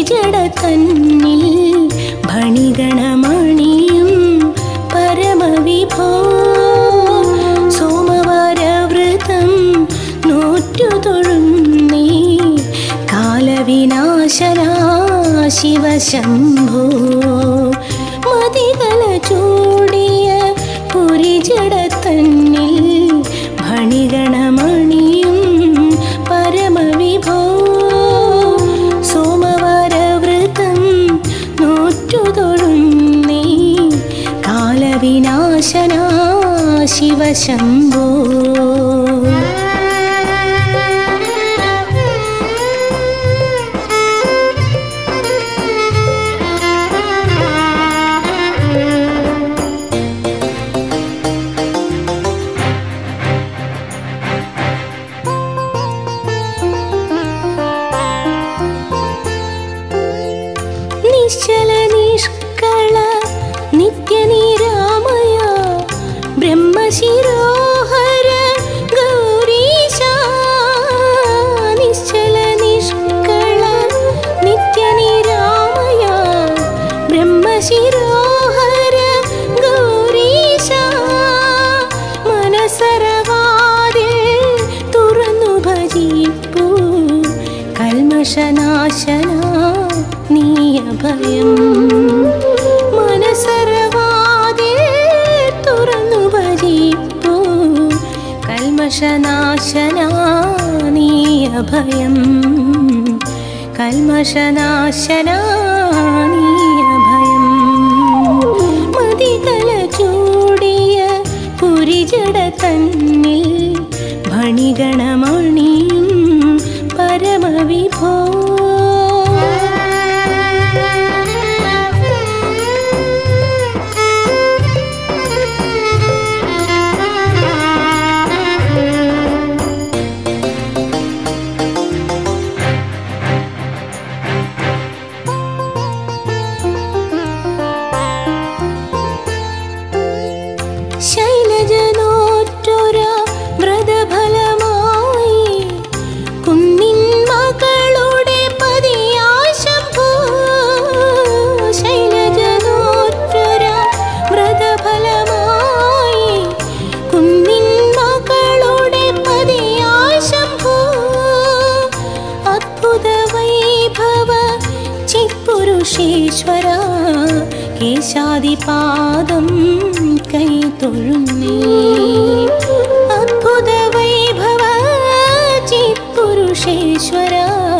പുരിജട തന്നിൽ ഭണിഗണമണിയും പരമവിഭോ സോമവാരവ്രതം നോറ്റു തൊഴുന്നേ കാലവിനാശനാ ശിവശംഭോ മതികല ചൂടിയ പുരിജട തന്നിൽ ഭണിഗണമണിയും പരമവിഭോ സോമവാരവ്രതം നോറ്റു തൊഴുന്നേ കാലവിനാശനാ ശിവശംഭോ നിശ്ചല നിഷ്കള നിത്യനിരാമയ ബ്രഹ്മശിരോഹര ഗൗരീശ നിശ്ചല നിഷ്കള നിത്യനിരാമയ ബ്രഹ്മശിരോഹര ഗൗരീശ മനസരവാതിൽ തുറന്നു ഭജിപ്പൂ കൽമഷനാശന നീയഭയം മനസരവാതിൽ തുറന്നു ഭജിപ്പൂ കൽമഷനാശന നീയഭയം കൽമഷനാശന നീയഭയം മതികല ചൂടിയ പുരിജട തന്നിൽ ഭണിഗണമണിയും പരമവിഭോ ശൈലജനോറ്റൊര വ്രതഫലമായി കുന്നിൻ മകളുടെ പതിയായി ശംഭോ ശൈലജനോറ്റൊര വ്രതഫലമായി കുന്നിൻ മകളുടെ പതിയായി ശംഭോ അദ്ഭുത വൈഭവ ചിത്പുരുഷേശ്വര കേശാദിപാദം കൈ തൊഴുന്നേ അദ്ഭുത വൈഭവ ചിത്പുരുഷേശ്വര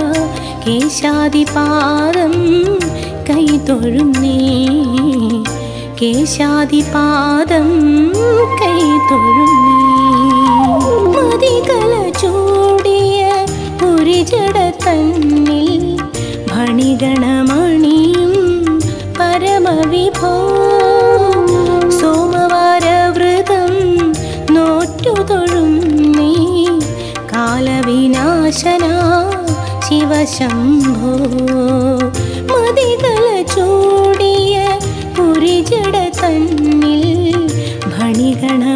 കേശാദിപാദം കൈ തൊഴുന്നേ കേശാദിപാദം കൈ തൊഴുന്നേ മതികല ചൂടിയ പുരിജട തന്നിൽ ഭണിഗണമണിയും പരമവിഭോ സോമവാരവ്രതം നോറ്റു തൊഴുന്നേ കാലവിനാശന ശിവശംഭോ മതികല ചൂടിയ പുരിജട തന്നിൽ ഭണിഗണ